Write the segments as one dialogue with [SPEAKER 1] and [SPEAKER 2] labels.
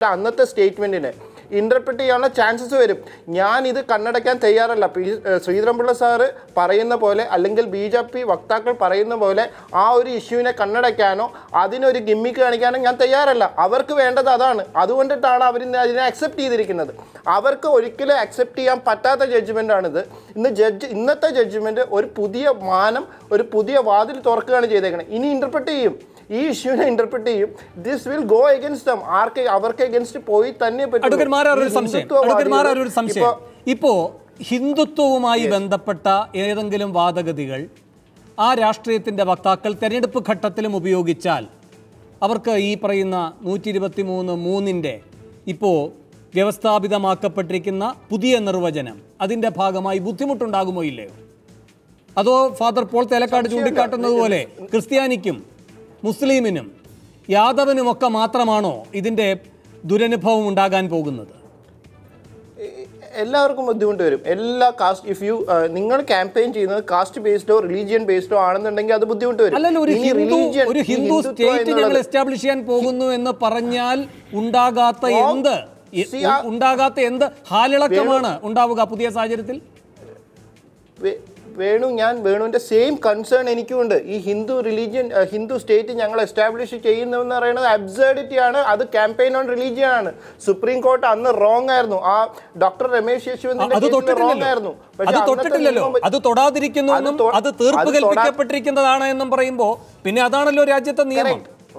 [SPEAKER 1] അന്നത്തെ സ്റ്റേറ്റ്മെന്റിനെ ഇന്റർപ്രറ്റ് ചെയ്യാനുള്ള ചാൻസസ് വരും ഞാൻ ഇത് കണ്ണടയ്ക്കാൻ തയ്യാറല്ല പി ഏഹ് ശ്രീധരൻപിള്ള സാറ് പറയുന്ന പോലെ അല്ലെങ്കിൽ ബി ജെ പി വക്താക്കൾ പറയുന്ന പോലെ ആ ഒരു ഇഷ്യൂവിനെ കണ്ണടയ്ക്കാനോ അതിനൊരു ഗിമ്മിക്ക് കാണിക്കാനോ ഞാൻ തയ്യാറല്ല അവർക്ക് വേണ്ടത് അതാണ് അതുകൊണ്ടിട്ടാണ് അവർ ഇന്ന് അതിനെ അക്സെപ്റ്റ് ചെയ്തിരിക്കുന്നത് അവർക്ക് ഒരിക്കലും അക്സെപ്റ്റ് ചെയ്യാൻ പറ്റാത്ത ജഡ്ജ്മെൻ്റാണിത് ഇന്ന് ജഡ്ജ് ഇന്നത്തെ ജഡ്ജ്മെൻറ്റ് ഒരു പുതിയ മാനം ഒരു പുതിയ വാതിൽ തുറക്കുകയാണ് ചെയ്തേക്കുന്നത് ഇനി ഇൻ്റർപ്രറ്റ് ചെയ്യും ഈ ഇഷ്യൂവിനെ ഇൻ്റർപ്രറ്റ് ചെയ്യും this will go against them ആർക്ക് അവർക്ക് എഗൻസ്റ്റ് പോയി തന്നെ പറ്റൂ.
[SPEAKER 2] അഡ്വക്കേറ്റ് മാരാർ ഒരു
[SPEAKER 1] ഈ
[SPEAKER 2] സംശയം
[SPEAKER 1] ഹിന്ദുത്വവാദികൾ
[SPEAKER 2] അഡ്വക്കേറ്റ് മാരാർ ഒരു സംശയം
[SPEAKER 1] ഇപ്പോ
[SPEAKER 2] ഇപ്പോ ഹിന്ദുത്വവുമായി ബന്ധപ്പെട്ട ഏതെങ്കിലും വാദഗതികൾ ആ രാഷ്ട്രീയത്തിന്റെ വക്താക്കൾ തെരഞ്ഞെടുപ്പ് ഘട്ടത്തിലും ഉപയോഗിച്ചാൽ അവർക്ക് ഈ പറയുന്ന നൂറ്റി ഇരുപത്തി മൂന്ന് മൂന്നിൻ്റെ ഇപ്പോൾ വ്യവസ്ഥാപിതമാക്കപ്പെട്ടിരിക്കുന്ന പുതിയ നിർവചനം അതിൻ്റെ ഭാഗമായി ബുദ്ധിമുട്ടുണ്ടാകുമോ ഇല്ലയോ അതോ ഫാദർ പോൾ തേലക്കാട് ചൂണ്ടിക്കാട്ടുന്നത് പോലെ ക്രിസ്ത്യാനിക്കും മുസ്ലിമിനും യാദവനുമൊക്കെ മാത്രമാണോ ഇതിൻ്റെ ദുരനുഭവം ഉണ്ടാകാൻ പോകുന്നത്
[SPEAKER 1] എല്ലാവർക്കും ബുദ്ധിമുട്ട് വരും എല്ലാ കാസ്റ്റ് ഇഫ് യു നിങ്ങൾ ക്യാമ്പയിൻ ചെയ്യുന്നത് കാസ്റ്റ് ബേസ്ഡോ റിലീജിയൻ ബേസ്ഡോ ആണെന്നുണ്ടെങ്കിൽ അത് ബുദ്ധിമുട്ട് വരും
[SPEAKER 2] അല്ലല്ലോ ഒരു
[SPEAKER 1] ഇനി
[SPEAKER 2] ഹിന്ദു
[SPEAKER 1] religion,
[SPEAKER 2] ഒരു
[SPEAKER 1] ഈ
[SPEAKER 2] ഹിന്ദു
[SPEAKER 1] ഹിന്ദുത്വം
[SPEAKER 2] സ്റ്റേറ്റ് ഞങ്ങൾ
[SPEAKER 1] എന്നുള്ളത്
[SPEAKER 2] എസ്റ്റാബ്ലിഷ് ചെയ്യാൻ പോകുന്നു എന്ന് പറഞ്ഞാൽ ഉണ്ടാകാത്ത എന്ത് ഇ-
[SPEAKER 1] See, ആ-
[SPEAKER 2] ഉണ്ടാകാത്ത എന്ത് ഹാലിളക്കമാണ് ഉണ്ടാവുക പുതിയ സാഹചര്യത്തിൽ
[SPEAKER 1] വേ- വേണു ഞാൻ വേണുവിന്റെ സെയിം കൺസേൺ എനിക്കുമുണ്ട് ഈ ഹിന്ദു റിലീജിയൻ ഹിന്ദു സ്റ്റേറ്റ് ഞങ്ങൾ എസ്റ്റാബ്ലിഷ് ചെയ്യുന്നതെന്ന് പറയുന്നത് അബ്സേർഡിറ്റി ആണ് അത് ക്യാമ്പയിൻ ഓൺ റിലീജിയൻ ആണ് സുപ്രീം കോർട്ട് അന്ന് റോങ് ആയിരുന്നു ആ ഡോക്ടർ രമേശ് യശുവന്തിന്റെ
[SPEAKER 2] അത്
[SPEAKER 1] റോങ്
[SPEAKER 2] തൊട്ടിട്ടില്ലല്ലോ
[SPEAKER 1] ആയിരുന്നു
[SPEAKER 2] അത്
[SPEAKER 1] അന്നത്തെ
[SPEAKER 2] തൊട്ടിട്ടില്ലല്ലോ
[SPEAKER 1] നിയമം-
[SPEAKER 2] അത് തൊടാതിരിക്കുന്നു എന്നും
[SPEAKER 1] അത് തൊ-
[SPEAKER 2] അത് തീർപ്പ്
[SPEAKER 1] അത് തൊടാ-
[SPEAKER 2] കൽപ്പിക്കപ്പെട്ടിരിക്കുന്നതാണ് എന്നും പറയുമ്പോൾ പിന്നെ അതാണല്ലോ രാജ്യത്തെ നിയമം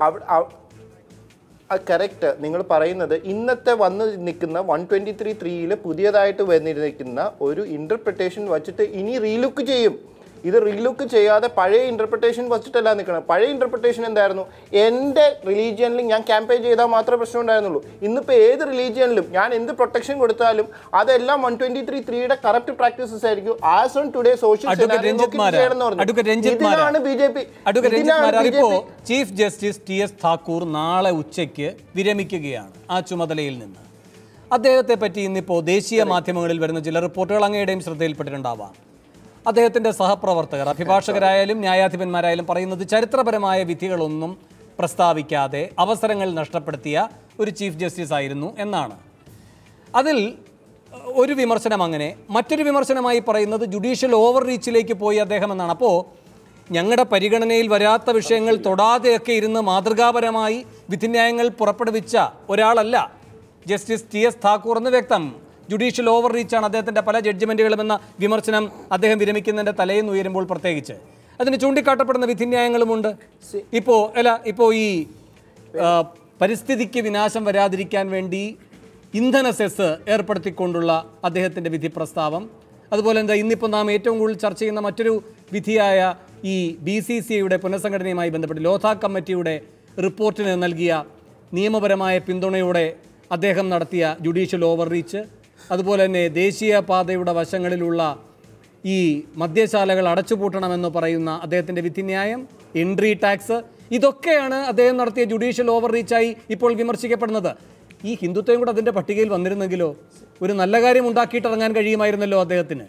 [SPEAKER 1] കറക്റ്റ് നിങ്ങൾ പറയുന്നത് ഇന്നത്തെ വന്ന് നിൽക്കുന്ന വൺ ട്വന്റി ത്രീ ത്രീയിൽ പുതിയതായിട്ട് വന്നിരിക്കുന്ന ഒരു ഇന്റർപ്രിട്ടേഷൻ വച്ചിട്ട് ഇനി റീലുക്ക് ചെയ്യും ഇത് റീലുക്ക് ചെയ്യാതെ പഴയ ഇന്റർപ്രിട്ടേഷൻ വച്ചിട്ടല്ല നിൽക്കണം പഴയ ഇന്റർപ്രിട്ടേഷൻ എന്തായിരുന്നു എൻ്റെ റിലീജിയനിൽ ഞാൻ ക്യാമ്പയിൻ ചെയ്താൽ മാത്രമേ പ്രശ്നം ഉണ്ടായിരുന്നുള്ളൂ ഇന്നിപ്പോൾ ഏത് റിലീജിയനിലും ഞാൻ എന്ത് പ്രൊട്ടക്ഷൻ കൊടുത്താലും അതെല്ലാം വൺ ട്വന്റി ത്രീ ത്രീയുടെ കറക്റ്റ് പ്രാക്ടീസസ് ആയിരിക്കും as on today social
[SPEAKER 2] advocate Ranjith Marar advocate Ranjith Marar
[SPEAKER 1] ഇതിനാണ് B J P
[SPEAKER 2] advocate Ranjith Marar ഇപ്പോ chief justice T S Thakur നാളെ ഉച്ചയ്ക്ക് വിരമിക്കുകയാണ് ആ ചുമതലയിൽ നിന്ന് അദ്ദേഹത്തെ പറ്റി ഇന്നിപ്പോൾ ദേശീയ മാധ്യമങ്ങളിൽ വരുന്ന ചില റിപ്പോർട്ടുകൾ അങ്ങയുടെയും ശ്രദ്ധയിൽപ്പെട്ടിട്ടുണ്ടാവാം അദ്ദേഹത്തിൻ്റെ സഹപ്രവർത്തകർ അഭിഭാഷകരായാലും ന്യായാധിപന്മാരായാലും പറയുന്നത് ചരിത്രപരമായ വിധികളൊന്നും പ്രസ്താവിക്കാതെ അവസരങ്ങൾ നഷ്ടപ്പെടുത്തിയ ഒരു ചീഫ് ജസ്റ്റിസ് ആയിരുന്നു എന്നാണ് അതിൽ അഹ്, ഒരു വിമർശനം അങ്ങനെ മറ്റൊരു വിമർശനമായി പറയുന്നത് ജുഡീഷ്യൽ ഓവർ റീച്ചിലേക്ക് പോയി അദ്ദേഹം എന്നാണ് അപ്പോൾ ഞങ്ങളുടെ പരിഗണനയിൽ വരാത്ത വിഷയങ്ങൾ തൊടാതെയൊക്കെ ഇരുന്ന് മാതൃകാപരമായി വിധിന്യായങ്ങൾ പുറപ്പെടുവിച്ച ഒരാളല്ല ജസ്റ്റിസ് ടി എസ് താക്കൂർ എന്ന് വ്യക്തം ജുഡീഷ്യൽ ഓവർ റീച്ചാണ് അദ്ദേഹത്തിൻ്റെ പല ജഡ്ജ്മെൻറ്റുകളും എന്ന വിമർശനം അദ്ദേഹം വിരമിക്കുന്നതിൻ്റെ തലേന്ന് ഉയരുമ്പോൾ പ്രത്യേകിച്ച് അതിന് ചൂണ്ടിക്കാട്ടപ്പെടുന്ന വിധിന്യായങ്ങളുമുണ്ട് ഇപ്പോൾ അല്ല ഇപ്പോൾ ഈ ആ, പരിസ്ഥിതിക്ക് വിനാശം വരാതിരിക്കാൻ വേണ്ടി ഇന്ധന സെസ് ഏർപ്പെടുത്തിക്കൊണ്ടുള്ള അദ്ദേഹത്തിൻ്റെ വിധി പ്രസ്താവം അതുപോലെ എന്താ ഇന്നിപ്പോൾ നാം ഏറ്റവും കൂടുതൽ ചർച്ച ചെയ്യുന്ന മറ്റൊരു വിധിയായ ഈ ബി സി സി ഐയുടെ പുനഃസംഘടനയുമായി ബന്ധപ്പെട്ട് ലോധ കമ്മിറ്റിയുടെ റിപ്പോർട്ടിന് നൽകിയ നിയമപരമായ പിന്തുണയോടെ അദ്ദേഹം നടത്തിയ ജുഡീഷ്യൽ ഓവർ റീച്ച് അതുപോലെ തന്നെ ദേശീയപാതയുടെ വശങ്ങളിലുള്ള ഈ മദ്യശാലകൾ അടച്ചുപൂട്ടണമെന്ന് പറയുന്ന അദ്ദേഹത്തിൻ്റെ വിധിന്യായം എൻട്രി ടാക്സ് ഇതൊക്കെയാണ് അദ്ദേഹം നടത്തിയ ജുഡീഷ്യൽ ഓവർ റീച്ചായി ഇപ്പോൾ വിമർശിക്കപ്പെടുന്നത് ഈ ഹിന്ദുത്വം കൂടെ അതിൻ്റെ പട്ടികയിൽ വന്നിരുന്നെങ്കിലോ ഒരു നല്ല കാര്യം ഉണ്ടാക്കിയിട്ടിറങ്ങാൻ കഴിയുമായിരുന്നല്ലോ അദ്ദേഹത്തിന്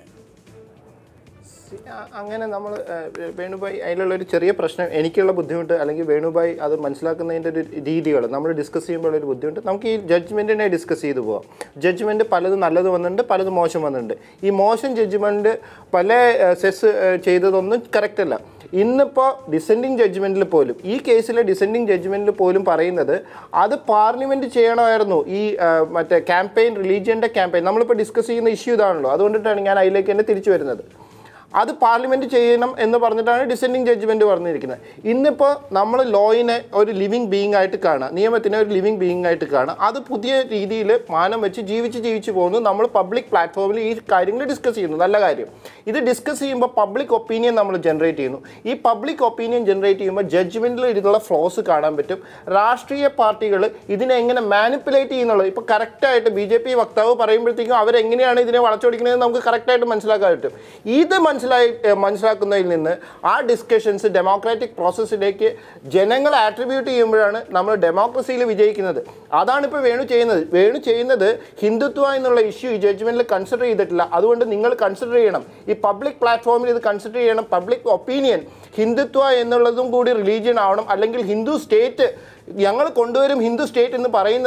[SPEAKER 1] അ- അങ്ങനെ നമ്മൾ വേണുഭായ് അതിലുള്ള ഒരു ചെറിയ പ്രശ്നം എനിക്കുള്ള ബുദ്ധിമുട്ട് അല്ലെങ്കിൽ വേണുഭായ് അത് മനസ്സിലാക്കുന്നതിൻ്റെ ഒരു രീതികൾ നമ്മൾ ഡിസ്കസ് ചെയ്യുമ്പോൾ ഒരു ബുദ്ധിമുട്ട് നമുക്ക് ഈ ജഡ്ജ്മെൻറ്റിനെ ഡിസ്കസ് ചെയ്തു പോവാം ജഡ്ജ്മെൻറ്റ് പലത് നല്ലത് വന്നിട്ടുണ്ട് പലത് മോശം വന്നിട്ടുണ്ട് ഈ മോശം ജഡ്ജ്മെൻറ്റ് പല സെസ് ചെയ്തതൊന്നും കറക്റ്റ് അല്ല ഇന്നിപ്പോൾ ഡിസെൻഡിങ് ജഡ്ജ്മെൻറ്റിൽ പോലും ഈ കേസിലെ ഡിസെൻഡിങ് ജഡ്ജ്മെൻറ്റിൽ പോലും പറയുന്നത് അത് പാർലമെൻറ്റ് ചെയ്യണമായിരുന്നു ഈ ആ, മറ്റേ ക്യാമ്പയിൻ റിലീജിയൻ്റെ ക്യാമ്പയിൻ നമ്മളിപ്പോൾ ഡിസ്കസ് ചെയ്യുന്ന ഇഷ്യൂ ഇതാണല്ലോ അതുകൊണ്ടിട്ടാണ് ഞാൻ അതിലേക്ക് തന്നെ തിരിച്ചു വരുന്നത് അത് പാർലമെന്റ് ചെയ്യണം എന്ന് പറഞ്ഞിട്ടാണ് ഡിസെൻഡിങ് ജഡ്ജ്മെന്റ് പറഞ്ഞിരിക്കുന്നത് ഇന്നിപ്പോൾ നമ്മൾ ലോയിനെ ഒരു ലിവിങ് ബീയിങ് ആയിട്ട് കാണുക നിയമത്തിനെ ഒരു ലിവിങ് ബീയിങ് ആയിട്ട് കാണുക അത് പുതിയ രീതിയിൽ മാനം വെച്ച് ജീവിച്ച് ജീവിച്ച് പോകുന്നു നമ്മൾ പബ്ലിക് പ്ലാറ്റ്ഫോമിൽ ഈ കാര്യങ്ങൾ ഡിസ്കസ് ചെയ്യുന്നു നല്ല കാര്യം ഇത് ഡിസ്കസ് ചെയ്യുമ്പോൾ പബ്ലിക് ഒപ്പീനിയൻ നമ്മൾ ജനറേറ്റ് ചെയ്യുന്നു ഈ പബ്ലിക് ഒപ്പീനിയൻ ജനറേറ്റ് ചെയ്യുമ്പോൾ ജഡ്ജ്മെന്റിൽ ഇതിലുള്ള ഫ്ലോസ് കാണാൻ പറ്റും രാഷ്ട്രീയ പാർട്ടികൾ ഇതിനെ എങ്ങനെ മാനിപ്പുലേറ്റ് ചെയ്യുന്നുള്ളത് ഇപ്പോൾ കറക്റ്റായിട്ട് ബി ജെ പി വക്താവ് പറയുമ്പോഴത്തേക്കും അവരെങ്ങനെയാണ് ഇതിനെ വളച്ചൊടിക്കുന്നത് നമുക്ക് കറക്റ്റായിട്ട് മനസ്സിലാക്കാൻ പറ്റും ഇത് മനസ്സിലായി ഏഹ് മനസ്സിലാക്കുന്നതിൽ നിന്ന് ആ ഡിസ്കഷൻസ് ഡെമോക്രാറ്റിക് പ്രോസസ്സിലേക്ക് ജനങ്ങൾ ആട്രിബ്യൂട്ട് ചെയ്യുമ്പോഴാണ് നമ്മൾ ഡെമോക്രസിയിൽ വിജയിക്കുന്നത് അതാണ് ഇപ്പോൾ വേണു ചെയ്യുന്നത് വേണു ചെയ്യുന്നത് ഹിന്ദുത്വ എന്നുള്ള ഇഷ്യൂ ഈ ജഡ്ജ്മെന്റിൽ കൺസിഡർ ചെയ്തിട്ടില്ല അതുകൊണ്ട് നിങ്ങൾ കൺസിഡർ ചെയ്യണം ഈ പബ്ലിക് പ്ലാറ്റ്ഫോമിൽ ഇത് കൺസിഡർ ചെയ്യണം പബ്ലിക് ഒപ്പീനിയൻ ഹിന്ദുത്വ എന്നുള്ളതും കൂടി റിലീജിയൻ ആവണം അല്ലെങ്കിൽ ഹിന്ദു സ്റ്റേറ്റ് ഞങ്ങൾ കൊണ്ടുവരും ഹിന്ദു സ്റ്റേറ്റ് എന്ന് പറയുന്നത്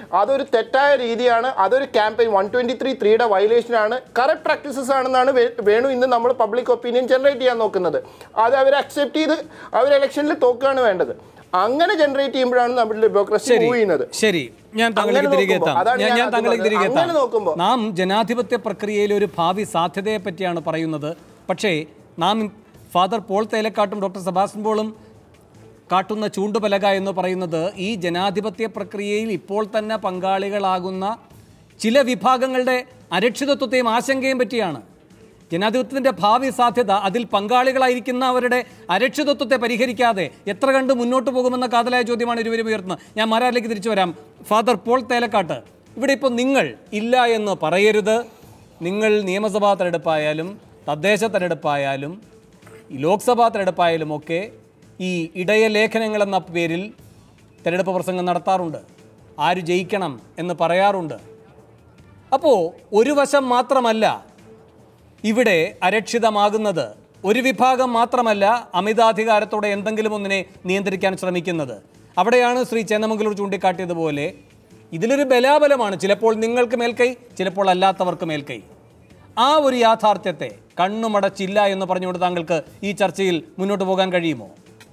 [SPEAKER 1] അതൊരു തെറ്റായ രീതിയാണ് അതൊരു ക്യാമ്പയിൻ വൺ ട്വന്റി ത്രീ ത്രീയുടെ വയലേഷൻ ആണ് കറക്റ്റ് പ്രാക്ടീസസ് ആണെന്നാണ് വേ- വേണു ഇന്ന് നമ്മൾ പബ്ലിക് ഒപ്പീനിയൻ ജനറേറ്റ് ചെയ്യാൻ നോക്കുന്നത് അത് അവർ അക്സെപ്റ്റ് ചെയ്ത് അവർ ഇലക്ഷനിൽ തോക്കുകയാണ് വേണ്ടത് അങ്ങനെ ജനറേറ്റ് ചെയ്യുമ്പോഴാണ് നമ്മുടെ ഡെമോക്രസി
[SPEAKER 2] ശരി
[SPEAKER 1] മൂവ് ചെയ്യുന്നത്
[SPEAKER 2] ശരി ഞാൻ താങ്കളിലേക്ക്
[SPEAKER 1] അങ്ങനെ
[SPEAKER 2] തിരികെ
[SPEAKER 1] നോക്കുമ്പോൾ,
[SPEAKER 2] എത്താം
[SPEAKER 1] അതാണ്
[SPEAKER 2] ഞാൻ
[SPEAKER 1] ഞാൻ
[SPEAKER 2] ഞാൻ
[SPEAKER 1] അത്
[SPEAKER 2] താങ്കളിലേക്ക്
[SPEAKER 1] പറഞ്ഞത്.
[SPEAKER 2] തിരികെ എത്താം
[SPEAKER 1] അങ്ങനെ നോക്കുമ്പോൾ.
[SPEAKER 2] നാം ജനാധിപത്യ പ്രക്രിയയിൽ ഒരു ഭാവി സാധ്യതയെ പറ്റിയാണ് പറയുന്നത് പക്ഷേ നാം ഫാദർ പോൾ തേലക്കാട്ടും ഡോക്ടർ സെബാസ്റ്റ്യൻ പോളും കാട്ടുന്ന ചൂണ്ടുപലക എന്ന് പറയുന്നത് ഈ ജനാധിപത്യ പ്രക്രിയയിൽ ഇപ്പോൾ തന്നെ പങ്കാളികളാകുന്ന ചില വിഭാഗങ്ങളുടെ അരക്ഷിതത്വത്തെയും ആശങ്കയും പറ്റിയാണ് ജനാധിപത്യത്തിൻ്റെ ഭാവി സാധ്യത അതിൽ പങ്കാളികളായിരിക്കുന്നവരുടെ അരക്ഷിതത്വത്തെ പരിഹരിക്കാതെ എത്ര കണ്ട് മുന്നോട്ട് പോകുമെന്ന കാതലായ ചോദ്യമാണ് ഇരുവരും ഉയർത്തുന്നത് ഞാൻ മാരാരിലേക്ക് തിരിച്ചു വരാം ഫാദർ പോൾ തേലക്കാട്ട് ഇവിടെ ഇപ്പോൾ നിങ്ങൾ ഇല്ല എന്ന് പറയരുത് നിങ്ങൾ നിയമസഭാ തെരഞ്ഞെടുപ്പായാലും തദ്ദേശ തെരഞ്ഞെടുപ്പായാലും ഈ ലോക്സഭാ തെരഞ്ഞെടുപ്പായാലും ഒക്കെ ഈ ഇടയലേഖനങ്ങൾ എന്ന പേരിൽ തെരഞ്ഞെടുപ്പ് പ്രസംഗം നടത്താറുണ്ട് ആര് ജയിക്കണം എന്ന് പറയാറുണ്ട് അപ്പോൾ ഒരു വശം മാത്രമല്ല ഇവിടെ അരക്ഷിതമാകുന്നത് ഒരു വിഭാഗം മാത്രമല്ല അമിതാധികാരത്തോടെ എന്തെങ്കിലും ഒന്നിനെ നിയന്ത്രിക്കാൻ ശ്രമിക്കുന്നത് അവിടെയാണ് ശ്രീ ചേന്നമംഗലൂർ ചൂണ്ടിക്കാട്ടിയതുപോലെ ഇതിലൊരു ബലാബലമാണ് ചിലപ്പോൾ നിങ്ങൾക്ക് മേൽക്കൈ ചിലപ്പോൾ അല്ലാത്തവർക്ക് മേൽക്കൈ ആ ഒരു യാഥാർത്ഥ്യത്തെ കണ്ണുമടച്ചില്ല എന്ന് പറഞ്ഞുകൊണ്ട് താങ്കൾക്ക് ഈ ചർച്ചയിൽ മുന്നോട്ട് പോകാൻ കഴിയുമോ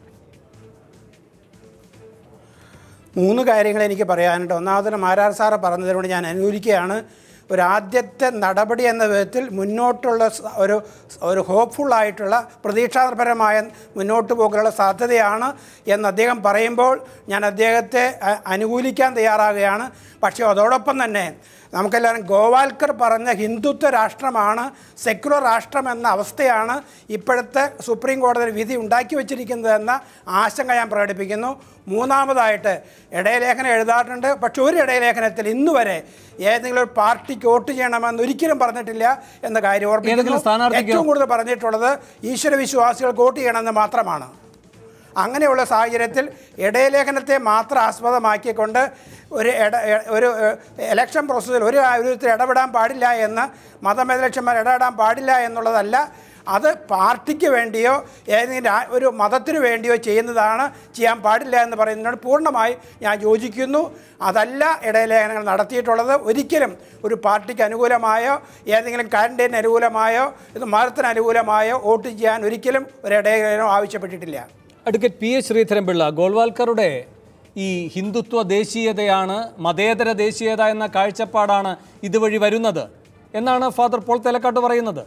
[SPEAKER 3] മൂന്ന് കാര്യങ്ങൾ എനിക്ക് പറയാനുണ്ട് ഒന്നാമതിന് മാരാർ സാറ് പറഞ്ഞതിനോട് ഞാൻ അനുകൂലിക്കുകയാണ് ഒരു ആദ്യത്തെ നടപടി എന്ന വിധത്തിൽ മുന്നോട്ടുള്ള സ- ഒരു ഒരു ഹോപ്പ്ഫുള്ളായിട്ടുള്ള പ്രതീക്ഷാപരമായ മുന്നോട്ട് പോകാനുള്ള സാധ്യതയാണ് എന്ന് അദ്ദേഹം പറയുമ്പോൾ ഞാൻ അദ്ദേഹത്തെ അ- അനുകൂലിക്കാൻ തയ്യാറാകുകയാണ് പക്ഷേ അതോടൊപ്പം തന്നെ നമുക്കെല്ലാവരും ഗോവാൽക്കർ പറഞ്ഞ ഹിന്ദുത്വ രാഷ്ട്രമാണ് സെക്യുലർ രാഷ്ട്രം എന്ന അവസ്ഥയാണ് ഇപ്പോഴത്തെ സുപ്രീം കോടതി വിധി ഉണ്ടാക്കി വച്ചിരിക്കുന്നതെന്ന ആശങ്ക ഞാൻ പ്രകടിപ്പിക്കുന്നു മൂന്നാമതായിട്ട് ഇടയലേഖനം എഴുതാറുണ്ട് പക്ഷെ ഒരു ഇടയലേഖനത്തിൽ ഇന്ന് വരെ ഏതെങ്കിലും ഒരു പാർട്ടിക്ക് വോട്ട് ചെയ്യണമെന്ന് ഒരിക്കലും പറഞ്ഞിട്ടില്ല എന്ന കാര്യം ഓർമ്മിക്കുന്നു
[SPEAKER 2] ഏതെങ്കിലും സ്ഥാനാർത്ഥിക്കോ?
[SPEAKER 3] ഏറ്റവും കൂടുതൽ പറഞ്ഞിട്ടുള്ളത് ഈശ്വര വിശ്വാസികൾക്ക് വോട്ട് ചെയ്യണമെന്ന് മാത്രമാണ് അങ്ങനെയുള്ള സാഹചര്യത്തിൽ ഇടയലേഖനത്തെ മാത്രം ആസ്പദമാക്കിക്കൊണ്ട് ഒരു ഇട എ- ഒരു എ- ഇലക്ഷൻ പ്രോസസ്സിൽ ഒരു വിധത്തിൽ ഇടപെടാൻ പാടില്ല എന്ന് മതമേലക്ഷന്മാർ ഇടപെടാൻ പാടില്ല എന്നുള്ളതല്ല അത് പാർട്ടിക്ക് വേണ്ടിയോ ഏതെങ്കിലും രാ- ഒരു മതത്തിന് വേണ്ടിയോ ചെയ്യുന്നതാണ് ചെയ്യാൻ പാടില്ല എന്ന് പറയുന്നതിനോട് പൂർണ്ണമായി ഞാൻ യോജിക്കുന്നു അതല്ല ഇടയലേഖനങ്ങൾ നടത്തിയിട്ടുള്ളത് ഒരിക്കലും ഒരു പാർട്ടിക്ക് അനുകൂലമായോ ഏതെങ്കിലും കാൻഡിഡേറ്റിന് അനുകൂലമായോ ഇത് മതത്തിന് അനുകൂലമായോ വോട്ട് ചെയ്യാൻ ഒരിക്കലും ഒരു ഇടയലേഖനം ആവശ്യപ്പെട്ടിട്ടില്ല
[SPEAKER 2] അഡ്വക്കേറ്റ് പി എസ് ശ്രീധരൻപിള്ള ഗോൾവാൽക്കറുടെ ഈ ഹിന്ദുത്വ ദേശീയതയാണ് മതേതര ദേശീയത എന്ന കാഴ്ചപ്പാടാണ് ഇതുവഴി വരുന്നത് എന്നാണ് ഫാദർ പോൾ തേലക്കാട്ട് പറയുന്നത്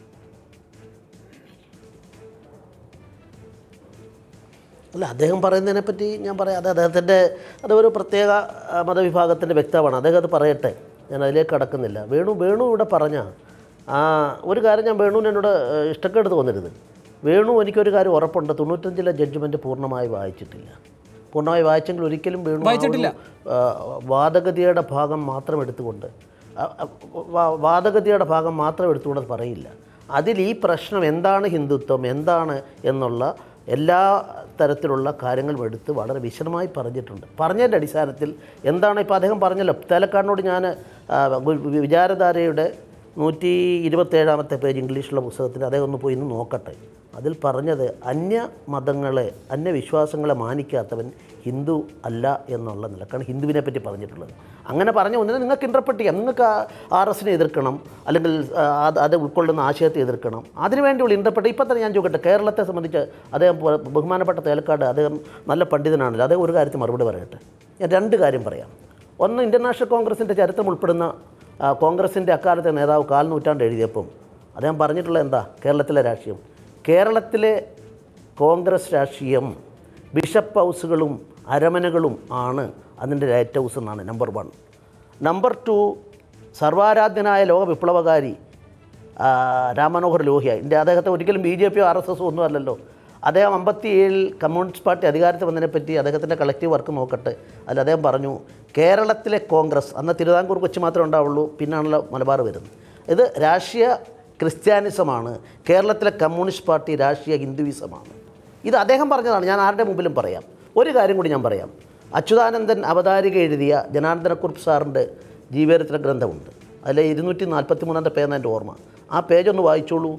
[SPEAKER 4] അല്ല അദ്ദേഹം പറയുന്നതിനെ പറ്റി ഞാൻ പറയാം അത് അദ്ദേഹത്തിൻ്റെ അത് ഒരു പ്രത്യേക ആ, മതവിഭാഗത്തിൻ്റെ വ്യക്തമാണ് അദ്ദേഹം അത് പറയട്ടെ ഞാൻ അതിലേക്ക് കടക്കുന്നില്ല വേണു വേണു ഇവിടെ പറഞ്ഞ ആ ഒരു കാര്യം ഞാൻ വേണുവിന് എന്നോട് ഏ, ഇഷ്ടക്കേട് തോന്നരുത് വേണു എനിക്കൊരു കാര്യം ഉറപ്പുണ്ട് തൊണ്ണൂറ്റഞ്ചിലെ ജഡ്ജ്മെൻറ്റ് പൂർണ്ണമായി വായിച്ചിട്ടില്ല പൂർണ്ണമായി വായിച്ചെങ്കിൽ ഒരിക്കലും വേണു ആ ഒരു,
[SPEAKER 2] വായിച്ചിട്ടില്ല.
[SPEAKER 4] ആ, വാദഗതിയുടെ ഭാഗം മാത്രം എടുത്തുകൊണ്ട് ആ, ആ, വാ- വാദഗതിയുടെ ഭാഗം മാത്രം എടുത്തുകൊണ്ട് അത് പറയില്ല അതിൽ ഈ പ്രശ്നം എന്താണ് ഹിന്ദുത്വം എന്താണ് എന്നുള്ള എല്ലാ തരത്തിലുള്ള കാര്യങ്ങളും എടുത്ത് വളരെ വിശദമായി പറഞ്ഞിട്ടുണ്ട് പറഞ്ഞതിൻ്റെ അടിസ്ഥാനത്തിൽ എന്താണ് ഇപ്പോൾ അദ്ദേഹം പറഞ്ഞല്ലോ തേലക്കാടിനോട് ഞാൻ ആ, വി- വി- വിചാരധാരയുടെ നൂറ്റി ഇരുപത്തേഴാമത്തെ പേജ് ഇംഗ്ലീഷിലുള്ള പുസ്തകത്തിൽ അദ്ദേഹം ഒന്ന് പോയി ഇന്ന് നോക്കട്ടെ അതിൽ പറഞ്ഞത് അന്യ മതങ്ങളെ അന്യ വിശ്വാസങ്ങളെ മാനിക്കാത്തവൻ ഹിന്ദു അല്ല എന്നുള്ള നിലക്കാണ് ഹിന്ദുവിനെ പറ്റി പറഞ്ഞിട്ടുള്ളത് അങ്ങനെ പറഞ്ഞ ഒന്നിനെ നിങ്ങൾക്ക് ഇൻ്റർപ്രറ്റ് ചെയ്യാം നിങ്ങൾക്ക് ആർ എസിനെ എതിർക്കണം അല്ലെങ്കിൽ ആ, അത് അത് ഉൾക്കൊള്ളുന്ന ആശയത്തെ എതിർക്കണം അതിനുവേണ്ടിയുള്ള ഇൻ്റർപ്രറ്റ് ഇപ്പം തന്നെ ഞാൻ ചോദിക്കട്ടെ കേരളത്തെ സംബന്ധിച്ച് അദ്ദേഹം പോ- ബഹുമാനപ്പെട്ട തേലക്കാട് അദ്ദേഹം നല്ല പണ്ഡിതനാണല്ലോ അദ്ദേഹം ഒരു കാര്യത്തിൽ മറുപടി പറയട്ടെ ഞാൻ രണ്ട് കാര്യം പറയാം ഒന്ന് ഇന്ത്യൻ നാഷണൽ കോൺഗ്രസിൻ്റെ ചരിത്രം ഉൾപ്പെടുന്ന ആ, കോൺഗ്രസിൻ്റെ അക്കാലത്തെ നേതാവ് കാൽ നൂറ്റാണ്ട് എഴുതിയപ്പം അദ്ദേഹം പറഞ്ഞിട്ടുള്ള എന്താ കേരളത്തിലെ രാഷ്ട്രീയം കേരളത്തിലെ കോൺഗ്രസ് രാഷ്ട്രീയം ബിഷപ്പ് ഹൗസുകളും അരമനകളും ആണ് അതിൻ്റെ ലൈറ്റ് ഹൗസ് എന്നാണ് നമ്പർ വൺ നമ്പർ ടു സർവാരാധ്യനായ ലോക വിപ്ലവകാരി ആ, രാമമനോഹർ ലോഹിയ ഇന്ത്യ അദ്ദേഹത്തെ ഒരിക്കലും ബി ജെ പിയോ ആർ എസ് എസോ ഒന്നും അല്ലല്ലോ അദ്ദേഹം അമ്പത്തി ഏഴിൽ കമ്മ്യൂണിസ്റ്റ് പാർട്ടി അധികാരത്തിൽ വന്നതിനെ പറ്റി അദ്ദേഹത്തിൻ്റെ കളക്റ്റീവ് വർക്ക് നോക്കട്ടെ അതിൽ അദ്ദേഹം പറഞ്ഞു കേരളത്തിലെ കോൺഗ്രസ് അന്ന് തിരുവിതാംകൂർ കൊച്ചി മാത്രമേ ഉണ്ടാവുള്ളൂ പിന്നാണല്ലോ മലബാർ വരുന്നത് ഇത് രാഷ്ട്രീയ ക്രിസ്ത്യാനിസമാണ് കേരളത്തിലെ കമ്മ്യൂണിസ്റ്റ് പാർട്ടി രാഷ്ട്രീയ ഹിന്ദുയിസമാണ് ഇത് അദ്ദേഹം പറഞ്ഞതാണ് ഞാൻ ആരുടെ മുമ്പിലും പറയാം ഒരു കാര്യം കൂടി ഞാൻ പറയാം അച്യുതാനന്ദൻ അവതാരിക എഴുതിയ ജനാർദ്ദനക്കുറുപ്പ് സാറിൻ്റെ ജീവചരിത്ര ഗ്രന്ഥമുണ്ട് അതിൽ ഇരുന്നൂറ്റി നാൽപ്പത്തി മൂന്നാമത്തെ പേജാണ് എൻ്റെ ഓർമ്മ ആ പേജ് ഒന്ന് വായിച്ചോളൂ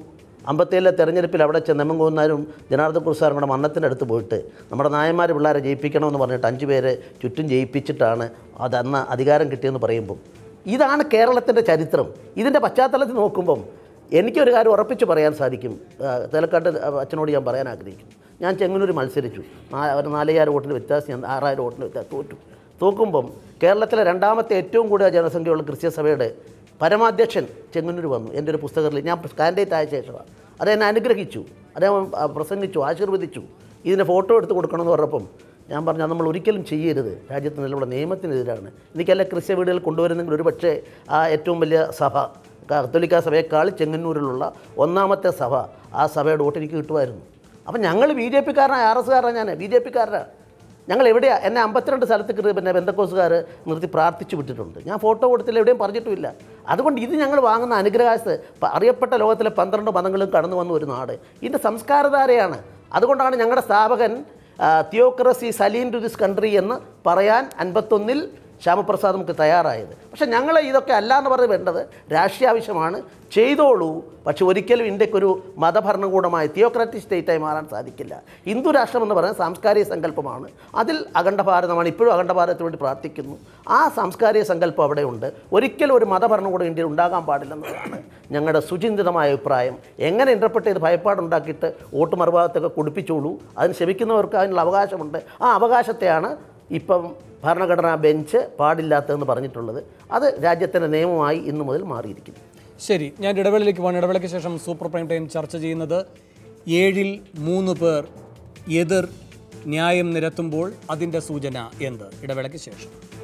[SPEAKER 4] അമ്പത്തേഴിലെ തെരഞ്ഞെടുപ്പിൽ അവിടെ ചെന്ന് നെമ്മങ്കോന്നാരും ജനാർദ്ദൻ കുറുസാറും കൂടെ മന്നത്തിൻ്റെ അടുത്ത് പോയിട്ട് നമ്മുടെ നായന്മാർ പിള്ളേരെ ജയിപ്പിക്കണമെന്ന് പറഞ്ഞിട്ട് അഞ്ച് പേര് ചുറ്റും ജയിപ്പിച്ചിട്ടാണ് അത് അന്ന് അധികാരം കിട്ടിയെന്ന് പറയുമ്പം ഇതാണ് കേരളത്തിൻ്റെ ചരിത്രം ഇതിൻ്റെ പശ്ചാത്തലത്തിൽ നോക്കുമ്പം എനിക്കൊരു കാര്യം ഉറപ്പിച്ച് പറയാൻ സാധിക്കും ആ, തേലക്കാട്ട് അച്ഛനോട് ഞാൻ പറയാൻ ആഗ്രഹിക്കുന്നു ഞാൻ ചെങ്ങന്നൂർ മത്സരിച്ചു നാ- ഒരു നാലയ്യായിരം വോട്ടിന് വ്യത്യാസം ഞാൻ ആറായിരം വോട്ടിന് വ്യത്യാസം തോറ്റു തോക്കുമ്പം കേരളത്തിലെ രണ്ടാമത്തെ ഏറ്റവും കൂടുതൽ ജനസംഖ്യയുള്ള ക്രിസ്ത്യസഭയുടെ പരമാധ്യക്ഷൻ ചെങ്ങന്നൂർ വന്നു എൻ്റെ ഒരു പുസ്തകത്തിൽ ഞാൻ കാൻഡിഡേറ്റ് ആയ ശേഷമാണ് അത് എന്നെ അനുഗ്രഹിച്ചു അദ്ദേഹം ആ, പ്രസംഗിച്ചു ആശീർവദിച്ചു ഇതിൻ്റെ ഫോട്ടോ എടുത്ത് കൊടുക്കണമെന്ന് പറഞ്ഞപ്പം ഞാൻ പറഞ്ഞു അത് നമ്മൾ ഒരിക്കലും ചെയ്യരുത് രാജ്യത്ത് നിലവിലുള്ള നിയമത്തിനെതിരാണ് എനിക്കല്ല ക്രിസ്ത്യ വീടുകൾ കൊണ്ടുവരുന്നെങ്കിൽ ഒരു പക്ഷേ ആ ഏറ്റവും വലിയ സഭ കത്തോലിക്ക സഭയെക്കാൾ ചെങ്ങന്നൂരിലുള്ള ഒന്നാമത്തെ സഭ ആ സഭയുടെ വോട്ട് എനിക്ക് കിട്ടുമായിരുന്നു അപ്പം ഞങ്ങൾ ബി ജെ പിക്കാരനാണ് ആർ എസ്സുകാരനാണ് ഞാൻ ബി ജെ പിക്കാരനാണ് ഞങ്ങൾ എവിടെയാണ് എന്നെ അമ്പത്തിരണ്ട് സ്ഥലത്ത് കയറി പിന്നെ ബന്ധക്കോസുകാർ നിർത്തി പ്രാർത്ഥിച്ചു വിട്ടിട്ടുണ്ട് ഞാൻ ഫോട്ടോ കൊടുത്തില്ല എവിടെയും പറഞ്ഞിട്ടുമില്ല അതുകൊണ്ട് ഇത് ഞങ്ങൾ വാങ്ങുന്ന അനുഗ്രഹാസ് പ- അറിയപ്പെട്ട ലോകത്തിലെ പന്ത്രണ്ട് മതങ്ങളും കടന്നു വന്ന ഒരു നാട് ഇതിൻ്റെ സംസ്കാരധാരയാണ് അതുകൊണ്ടാണ് ഞങ്ങളുടെ സ്ഥാപകൻ theocracy alien to this country എന്ന് പറയാൻ അൻപത്തൊന്നിൽ ശ്യാമപ്രസാദ് നമുക്ക് തയ്യാറായത് പക്ഷേ ഞങ്ങൾ ഇതൊക്കെ അല്ല എന്ന് പറഞ്ഞ് വേണ്ടത് രാഷ്ട്രീയ ആവശ്യമാണ് ചെയ്തോളൂ പക്ഷെ ഒരിക്കലും ഇന്ത്യക്കൊരു മതഭരണകൂടമായി തിയോക്രാറ്റിക് സ്റ്റേറ്റായി മാറാൻ സാധിക്കില്ല ഹിന്ദു രാഷ്ട്രം എന്ന് പറയുന്നത് സാംസ്കാരിക സങ്കല്പമാണ് അതിൽ അഖണ്ഡ ഭാരതമാണ് ഇപ്പോഴും അഖണ്ഡ ഭാരതത്തിന് വേണ്ടി പ്രാർത്ഥിക്കുന്നു ആ സാംസ്കാരിക സങ്കല്പം അവിടെയുണ്ട് ഒരിക്കലും ഒരു മതഭരണകൂടം ഇന്ത്യയിൽ ഉണ്ടാകാൻ പാടില്ലെന്നതാണ് ഞങ്ങളുടെ സുചിന്തിതമായ അഭിപ്രായം എങ്ങനെ ഇൻ്റർപ്രറ്റ് ചെയ്ത് ഭയപ്പാടുണ്ടാക്കിയിട്ട് വോട്ട് മറുഭാഗത്തൊക്കെ കൊടുപ്പിച്ചോളൂ അതിന് ശമിക്കുന്നവർക്ക് അതിനുള്ള അവകാശമുണ്ട് ആ അവകാശത്തെയാണ് ഇപ്പം ഭരണഘടനാ ബെഞ്ച് പാടില്ലാത്തതെന്ന് പറഞ്ഞിട്ടുള്ളത് അത് രാജ്യത്തിൻ്റെ നിയമമായി ഇന്നു മുതൽ മാറിയിരിക്കുന്നു
[SPEAKER 2] ശരി ഞാൻ ഇടവേളയിലേക്ക് പോകാൻ ഇടവേളയ്ക്ക് ശേഷം സൂപ്പർ പ്രൈം ടൈം ചർച്ച ചെയ്യുന്നത് ഏഴിൽ മൂന്ന് പേർ എതിർ ന്യായം നിരത്തുമ്പോൾ അതിൻ്റെ സൂചന എന്ത് ഇടവേളയ്ക്ക് ശേഷം